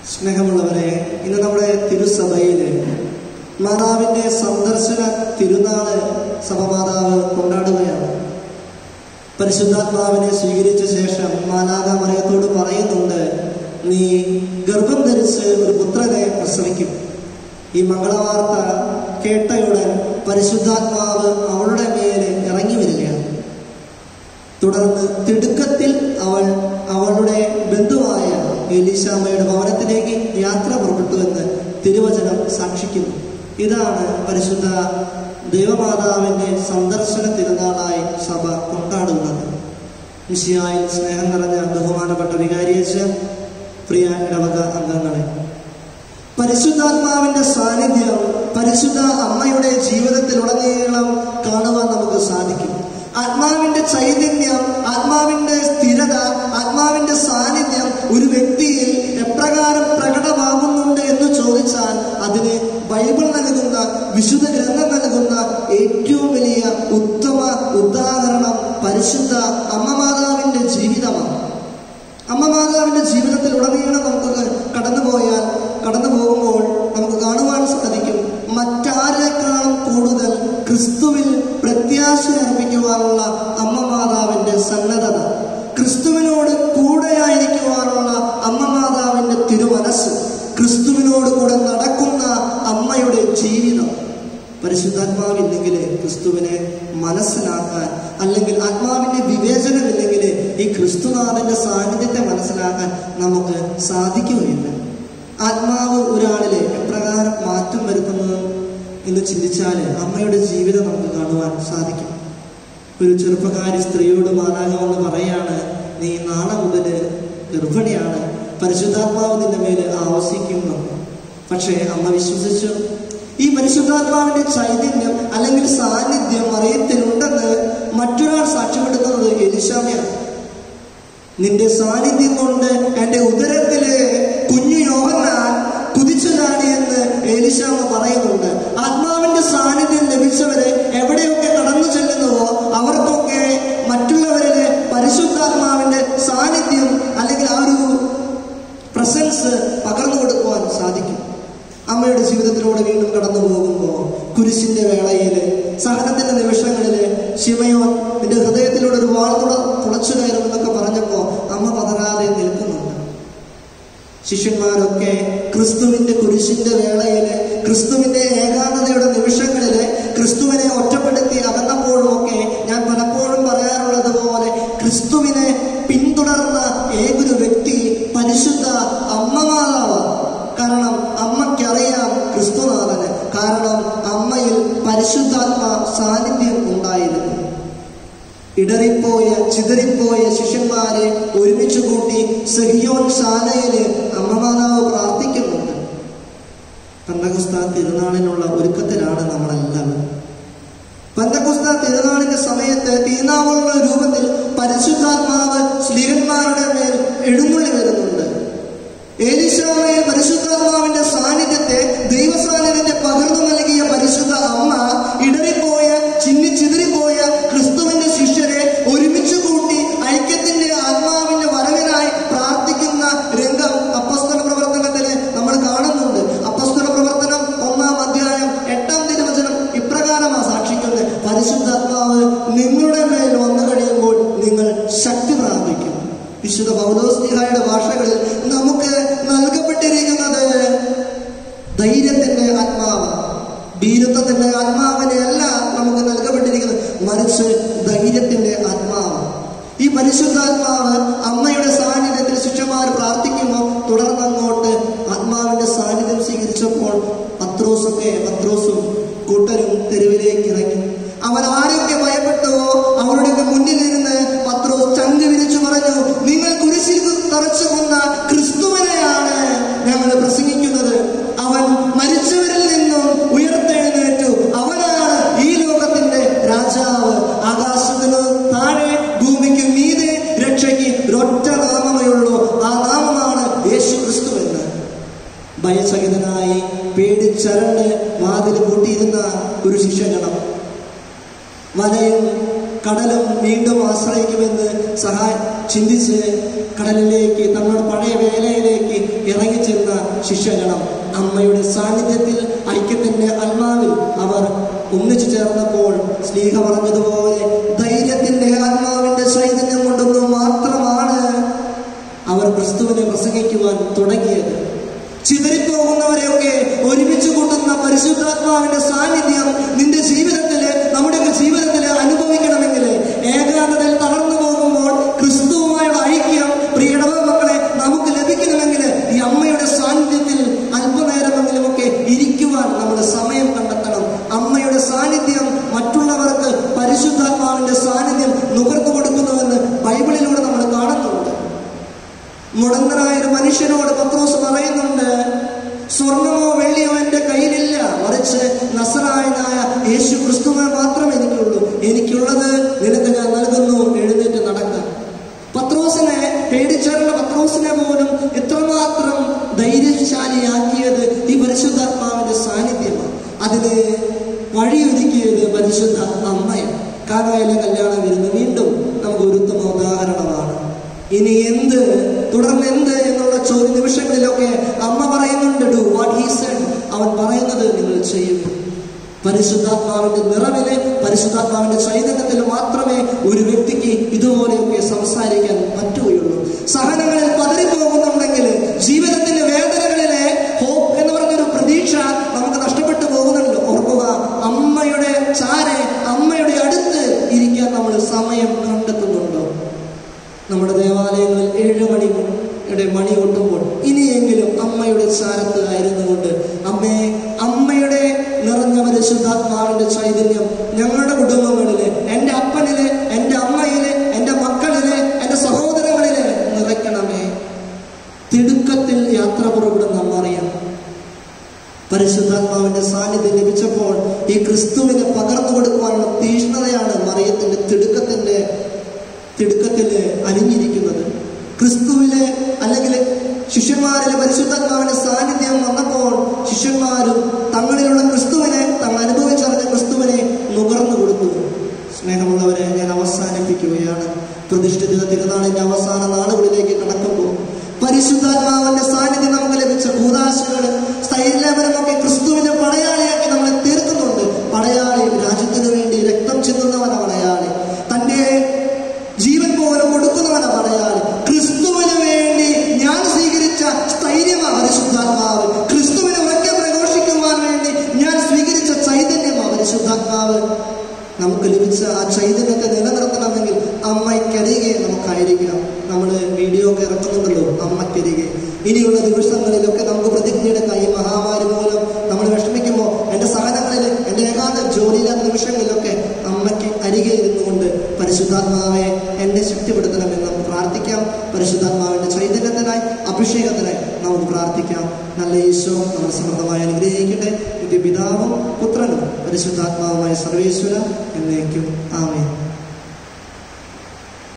സ്നേഹമുള്ളവരെ ഇന്ന് നമ്മുടെ തിരുസഭയിൽ മാതാവിൻ്റെ സന്ദർശന തിരുനാള് സഭമാതാവ് കൊണ്ടാടുകയാണ് പരിശുദ്ധാത്മാവിനെ സ്വീകരിച്ച ശേഷം മാലാക മറിയത്തോട് പറയുന്നുണ്ട് നീ ഗർഭം ധരിച്ച് ഒരു പുത്രനെ പ്രസവിക്കും ഈ മംഗളവാർത്ത കേട്ടയുടൻ പരിശുദ്ധാത്മാവ് അവളുടെ മേലെ ഇറങ്ങി വരികയാണ് തുടർന്ന് തിടുക്കത്തിൽ അവൾ അവളുടെ ബന്ധുവായ എലീശാമയുടെ ഭവനത്തിലേക്ക് യാത്ര പുറപ്പെട്ടുവെന്ന് തിരുവചനം സാക്ഷിക്കുന്നു ഇതാണ് പരിശുദ്ധ ദൈവമാതാവിൻ്റെ സന്ദർശന തിരുനാളായി സഭ കൊണ്ടാടുന്നത് മിശിയായിൽ സ്നേഹം നിറഞ്ഞ ബഹുമാനപ്പെട്ട വികാരിയച്ച പ്രിയ ഇടവക അംഗങ്ങളെ പരിശുദ്ധാത്മാവിന്റെ സാന്നിധ്യം പരിശുദ്ധ അമ്മയുടെ ജീവിതത്തിലുടനീളം കാണുവാൻ നമുക്ക് സാധിക്കും ആത്മാവിന്റെ ചൈതന്യം ആത്മാവിന്റെ സ്ഥിരത ആത്മാവിന്റെ സാന്നിധ്യം ഒരു വ്യക്തിയിൽ എപ്രകാരം പ്രകടമാകുന്നുണ്ട് എന്ന് ചോദിച്ചാൽ അതിന് ബൈബിൾ നൽകുന്ന വിശുദ്ധ ഗ്രന്ഥം നൽകുന്ന ഏറ്റവും വലിയ ഉത്തമ ഉദാഹരണം പരിശുദ്ധ അമ്മ മാതാവിന്റെ ജീവിതമാണ് അമ്മ മാതാവിന്റെ ജീവിതത്തിൽ ഉടനീളം നമുക്ക് കടന്നുപോയാൽ കടന്നു പോകുമ്പോൾ നമുക്ക് കാണുവാൻ സാധിക്കും മറ്റാരെക്കാളും കൂടുതൽ ക്രിസ്തുവിൽ പ്രത്യാശ അർപ്പിക്കുവാനുള്ള അമ്മ മാതാവിന്റെ സന്നദ്ധത ക്രിസ്തുവിനോട് കൂടെയായിരിക്കുവാനുള്ള അമ്മ മാതാവിന്റെ തിരുമനസ് ക്രിസ്തുവിനോട് കൂടെ നടക്കുന്ന അമ്മയുടെ ജീവിതം പരിശുദ്ധാത്മാവില്ലെങ്കിൽ ക്രിസ്തുവിനെ മനസ്സിലാക്കാൻ അല്ലെങ്കിൽ ആത്മാവിന്റെ വിവേചനമില്ലെങ്കിൽ ഈ ക്രിസ്തുനാഥന്റെ സാന്നിധ്യത്തെ മനസ്സിലാക്കാൻ നമുക്ക് സാധിക്കുകയില്ല ആത്മാവ് ഒരാളിലെ എപ്രകാരം മാറ്റം വരുത്തുന്നത് എന്ന് ചിന്തിച്ചാൽ അമ്മയുടെ ജീവിതം നമുക്ക് കാണുവാൻ സാധിക്കും ഒരു ചെറുപ്പക്കാരി സ്ത്രീയോട് മാതാകമെന്ന് പറയാണ് നീ നാളെ മുതൽ ഗർഭിണിയാണ് പരിശുദ്ധാത്മാവ് നിന്റെ മേൽ ആവസിക്കുന്നു പക്ഷേ അമ്മ വിശ്വസിച്ചു ഈ പരിശുദ്ധാത്മാവിന്റെ ചൈതന്യം അല്ലെങ്കിൽ സാന്നിധ്യം മറിയത്തിലുണ്ടെന്ന് മറ്റൊരാൾ സാക്ഷ്യപ്പെടുത്തുന്നത് എലിശാമയാണ് നിന്റെ സാന്നിധ്യം കൊണ്ട് എൻ്റെ ഉദരത്തില് കുഞ്ഞു യോഹന്നാൻ കുതിച്ചു ചാടിയെന്ന് എലിശാമ പറയുന്നുണ്ട് ആത്മാവിന്റെ സാന്നിധ്യം ലഭിച്ചവരെ എവിടെയൊക്കെ കടന്നു ചെല്ലുന്നുവോ അവർക്കൊക്കെ മറ്റുള്ളവരിലെ പരിശുദ്ധാത്മാവിന്റെ സാന്നിധ്യം അല്ലെങ്കിൽ ആ ഒരു പ്രസൻസ് പകർന്നു കൊടുക്കുവാൻ സാധിക്കും അമ്മയുടെ ജീവിതത്തിലൂടെ വീണ്ടും കടന്നു പോകുമ്പോൾ കുരിശിന്റെ വേളയില് സഹനത്തിന്റെ നിമിഷങ്ങളില് ശിവയോൻ നിന്റെ ഹൃദയത്തിലൂടെ ഒരു വാൾ തുള തുളച്ചു കയറുമെന്നൊക്കെ പറഞ്ഞപ്പോൾ അമ്മ പതറാതെ നിൽക്കുന്നുണ്ട് ശിഷ്യന്മാരൊക്കെ ക്രിസ്തുവിന്റെ കുരിശിന്റെ വേളയില് ക്രിസ്തുവിന്റെ ഏകാന്തതയുടെ നിമിഷങ്ങളില് ക്രിസ്തുവിനെ ഒറ്റപ്പെടുത്തി അകന്നപ്പോഴും ഒക്കെ ഞാൻ പലപ്പോഴും പറയാറുള്ളത് പോലെ ക്രിസ്തുവിനെ പിന്തുടർന്ന ഏതൊരു വ്യക്തി പരിശുദ്ധ അമ്മമാതാവാണ് കാരണം അമ്മയ്ക്കറിയാം ക്രിസ്തുനാഥന് കാരണം അമ്മയിൽ പരിശുദ്ധാത്മ സാന്നിധ്യം ഉണ്ടായിരുന്നു ഇടറിപ്പോയ ചിതറിപ്പോയ ശിഷ്യന്മാരെ ഒരുമിച്ച് കൂട്ടി സഹിയോൻ ശാലയില് അമ്മമാതാവ് പ്രാർത്ഥിക്കുന്നുണ്ട് പന്തകുസ്ത തിരുനാളിനുള്ള ഒരുക്കത്തിലാണ് നമ്മളെല്ലാവരും പന്തകുസ്ത തിരുനാളിന്റെ സമയത്ത് തിരുനാവുള്ള രൂപത്തിൽ പരിശുദ്ധാത്മാവ് സ്ത്രീകന്മാരുടെ മേൽ എഴുന്നള്ളി വരുന്നുണ്ട് ഏലിശാമയിൽ പരിശുദ്ധാത്മാവിന്റെ സാന്നിധ്യത്തെ ദൈവസാന്നിധ്യത്തെ പകർന്നു നൽകിയ പരിശുദ്ധ അമ്മ ഇടറിപ്പോയ ചിന്നി ചിതറിപ്പോയ ക്രിസ്തുവിന്റെ ശിഷ്യരെ ഒരുമിച്ച് കൂട്ടി ഐക്യത്തിന്റെ ആത്മാവിന്റെ വരവിനായി പ്രാർത്ഥിക്കുന്ന രംഗം അപ്പസ്തല പ്രവർത്തനത്തില് നമ്മൾ കാണുന്നുണ്ട് അപ്പസ്തല പ്രവർത്തനം ഒന്നാം അധ്യായം എട്ടാം തിരുവചനം ഇപ്രകാരമാണ് സാക്ഷിക്കുന്നത് പരിശുദ്ധാത്മാവ് നിങ്ങളുടെ മേൽ വന്നു കഴിയുമ്പോൾ നിങ്ങൾ ശക്തി പ്രാപിക്കും വിശുദ്ധ പൗലോസ്ലിഹായുടെ ഭാഷകളിൽ നമുക്ക് നൽകപ്പെട്ടിരിക്കുന്നത് ധൈര്യത്തിന്റെ ആത്മാവ് ഭീരുത്വത്തിന്റെ ആത്മാവിനെ അല്ല നമുക്ക് നൽകപ്പെട്ടിരിക്കുന്നത് മറിച്ച് ധൈര്യത്തിന്റെ ആത്മാവ് ഈ പരിശുദ്ധാത്മാവ് അമ്മയുടെ സാന്നിധ്യത്തിൽ ശിഷ്യന്മാർ പ്രാർത്ഥിക്കുമ്പോൾ തുടർന്ന് അങ്ങോട്ട് ആത്മാവിന്റെ സാന്നിധ്യം സ്വീകരിച്ചപ്പോൾ പത്രോസൊക്കെ പത്രോസും കൂട്ടരും തെരുവിലേക്ക് ഇറങ്ങി അവൻ ആരൊക്കെ ഭയപ്പെട്ടുവോ അവരുടെയൊക്കെ മുന്നിലിരുന്ന് പത്രോസ് ചങ്ക് വിരിച്ചു പറഞ്ഞു നിങ്ങൾ കുരിശിൽ തറച്ചു കൊന്ന ക്രിസ്തുവിനെയാണ് ഞങ്ങൾ പ്രസംഗിക്കുന്നത് അവൻ മരിച്ചവരിൽ നിന്നും ഉയർത്തെഴുന്നേറ്റു അവനാണ് ഈ ലോകത്തിന്റെ രാജാവ് ആകാശത്തിന് താഴെ ഭൂമിക്ക് മീതെ രക്ഷയ്ക്ക് ഒരൊറ്റ നാമമേ ഉള്ളൂ ആ നാമമാണ് യേശു ക്രിസ്തു എന്ന് ഭയചകിതനായി പേടിച്ചരണ്ട് വാതിൽ പൂട്ടിയിരുന്ന ഒരു ശിഷ്യഗണം വലയും കടലും വീണ്ടും ആശ്രയിക്കുമെന്ന് സഹായ ചിന്തിച്ച് കടലിലേക്ക് തങ്ങളുടെ പഴയ വേലയിലേക്ക് ഇറങ്ങിച്ചെന്ന ശിഷ്യഗണം അമ്മയുടെ സാന്നിധ്യത്തിൽ ഐക്യത്തിന്റെ ആത്മാവിൽ അവർ ഒന്നിച്ചു ചേർന്നപ്പോൾ സ്ലീഹ പറഞ്ഞതുപോലെ ധൈര്യത്തിന്റെ ആത്മാവിന്റെ ചൈതന്യം കൊണ്ടൊന്നു മാത്രമാണ് അവർ ക്രിസ്തുവിനെ പ്രസംഗിക്കുവാൻ തുടങ്ങിയത് ചിതറിപ്പോകുന്നവരെയൊക്കെ ഒരുമിച്ച് കൂട്ടുന്ന പരിശുദ്ധാത്മാവിന്റെ സാന്നിധ്യം നിന്റെ ജീവിതത്തില് നമ്മുടെ ജീവിതത്തില് അനുഭവിക്കണമെങ്കിൽ ഏകാന്തതയിൽ തളർന്നു പോകുമ്പോൾ ക്രിസ്തുവുമായുള്ള ഐക്യം പ്രിയടവ മക്കളെ നമുക്ക് ലഭിക്കണമെങ്കിൽ ഈ അമ്മയുടെ സാന്നിധ്യത്തിൽ അല്പനേരമെങ്കിലുമൊക്കെ ഇരിക്കുവാൻ നമ്മൾ സമയം കണ്ടെത്തണം അമ്മയുടെ സാന്നിധ്യം മറ്റുള്ളവർക്ക് പരിശുദ്ധാത്മാവിന്റെ സാന്നിധ്യം നുകർന്നു കൊടുക്കുന്നുവെന്ന് ബൈബിളിലൂടെ നമ്മൾ കാണുന്നുണ്ട് മുടന്തനായ ഒരു മനുഷ്യനോട് പത്രോസ് പറയുന്നുണ്ട് സ്വർണമോ വെള്ളിയോ എന്റെ കയ്യിലില്ല മറിച്ച് നസറായനായ യേശു ക്രിസ്തുവിനെ മാത്രമേ എനിക്കുള്ളൂ എനിക്കുള്ളത് നിനക്ക് ഞാൻ നൽകുന്നു എഴുന്നേറ്റ് നടക്കാം പത്രോസിനെ പേടിച്ചേർന്ന പത്രോസിനെ പോലും എത്രമാത്രം ധൈര്യശാലിയാക്കിയത് ഈ പരിശുദ്ധാത്മാവിന്റെ സാന്നിധ്യമാണ് അതിന് വഴിയൊരുക്കിയത് പരിശുദ്ധ അമ്മയാണ് കാനായിലെ കല്യാണം വരുന്നത് വീണ്ടും നമുക്ക് ഒരു ഉത്തമ ഉദാഹരണമാണ് ഇനി എന്ത് തുടർന്ന് എന്ത് എന്നുള്ള ചോദ്യ നിമിഷങ്ങളിലൊക്കെ അമ്മ പറയുന്നുണ്ട് ഡു വാട്ട് ഹീ സെഡ് അവൻ പറയുന്നത് നിങ്ങൾ ചെയ്യുക പരിശുദ്ധാത്മാവിന്റെ നിറവില് പരിശുദ്ധാത്മാവിന്റെ ചൈതന്യത്തിൽ മാത്രമേ ഒരു വ്യക്തിക്ക് ഇതുപോലെയൊക്കെ സംസാരിക്കാൻ പറ്റുകയുള്ളൂ സഹനങ്ങളിൽ പതറിപ്പോകുന്നുണ്ടെങ്കിൽ ജീവിതത്തിന്റെ വേദനകളിലെ ഹോപ്പ് എന്ന് പറഞ്ഞൊരു പ്രതീക്ഷ നമുക്ക് നഷ്ടപ്പെട്ടു പോകുന്നുണ്ട് ഓർക്കുക അമ്മയുടെ ചാരെ അമ്മയുടെ അടുത്ത് ഇരിക്കാൻ നമ്മൾ സമയം കണ്ടെത്തുന്നുണ്ടോ നമ്മുടെ ദേവാലയങ്ങളിൽ ഏഴ് മണിയുടെ മണി കൊട്ടുമ്പോൾ ഇനിയെങ്കിലും അമ്മയുടെ ചാരത്ത് ആയിരുന്നുകൊണ്ട് അമ്മയെ അമ്മയുടെ നിറഞ്ഞ പരിശുദ്ധാത്മാവിന്റെ ചൈതന്യം ഞങ്ങളുടെ കുടുംബങ്ങളിലെ എൻ്റെ അപ്പനിലെ എൻ്റെ അമ്മയിലെ എൻ്റെ മക്കളിലെ എൻ്റെ സഹോദരങ്ങളിലെ നിറയ്ക്കണമേ തിടുക്കത്തിൽ യാത്ര പുറപ്പെടുന്ന അമ്മ അറിയാം പരിശുദ്ധാത്മാവിന്റെ സാന്നിധ്യം ലഭിച്ചപ്പോൾ ഈ ക്രിസ്തുവിനെ പകർന്നു കൊടുക്കുവാനുള്ള തീഷ്ണതയാണ് മറിയത്തിന്റെ തിടുക്കത്തിന്റെ തിടുക്കത്തിൽ അലിഞ്ഞിരിക്കുന്നത് ക്രിസ്തുവിലെ അല്ലെങ്കിൽ ശിഷ്യന്മാരിലെ പരിശുദ്ധാത്മാവിന്റെ സാന്നിധ്യം വന്നപ്പോൾ ശിഷ്യന്മാരും തങ്ങളിലുള്ള ക്രിസ്തുവിനെ തങ്ങൾ അനുഭവിച്ചറിഞ്ഞ ക്രിസ്തുവിനെ നുകർന്നു കൊടുത്തു സ്നേഹമുള്ളവരെ ഞാൻ അവസാനിപ്പിക്കുകയാണ് പ്രതിഷ്ഠിത തിരുനാളിന്റെ അവസാന നാളുകളിലേക്ക് കടക്കുമ്പോൾ പരിശുദ്ധാത്മാവിന്റെ സാന്നിധ്യം നമുക്ക് ലഭിച്ച ഭൂതാശകൾ സ്ഥൈര്യപരമൊക്കെ ക്രിസ്തുവിന്റെ പടയാളിയാക്കി നമ്മളെ തീർക്കുന്നുണ്ട് പടയാളി രാജ്യത്തിനു വേണ്ടി രക്തം ചിന്തുന്നവന പടയാളി തന്റെ ജീവൻ പോലും കൊടുക്കുന്നവന പടയാളി ക്രിസ്തുവിന് വേണ്ടി ഞാൻ സ്വീകരിച്ച സ്ഥൈര്യമാ പരിശുദ്ധാത്മാവ് ക്രിസ്തുവിനെ ഉറക്കെ പ്രഘോഷിക്കുവാൻ വേണ്ടി ഞാൻ സ്വീകരിച്ച ചൈതന്യമാ പരിശുദ്ധാത്മാവ് നമുക്ക് ലഭിച്ച ആ ചൈതന്യത്തെ നിലനിർത്തണമെങ്കിൽ അമ്മയ്ക്കരികെ നമുക്കായിരിക്കണം നമ്മൾ വീഡിയോ ഒക്കെ ഇറക്കുന്നുണ്ടല്ലോ അമ്മയ്ക്കരികെ ഇനിയുള്ള ദിവസങ്ങളിലൊക്കെ നമുക്ക് പ്രതിജ്ഞയെടുക്കാം ഈ മഹാമാരി മൂലം നമ്മൾ വിഷമിക്കുമ്പോൾ എൻ്റെ സഹനങ്ങളിൽ എൻ്റെ ഏകാന്ത ജോലിയില്ലാത്ത നിമിഷങ്ങളിലൊക്കെ അമ്മയ്ക്ക് അരികെ ഇരുന്നുകൊണ്ട് പരിശുദ്ധാത്മാവെ എന്നെ ശക്തിപ്പെടുത്തണമെന്ന് നമുക്ക് പ്രാർത്ഥിക്കാം പരിശുദ്ധാത്മാവിന്റെ ചൈതന്യത്തിനായി അഭിഷേകത്തിനായി നമുക്ക് പ്രാർത്ഥിക്കാം നല്ല ഈശോ നമ്മൾ സമൃദ്ധമായി അനുഗ്രഹിക്കട്ടെ ഇത് പിതാവും പുത്രനും പരിശുദ്ധാത്മാവുമായ സർവേശ്വര എന്നേക്കും ആമേ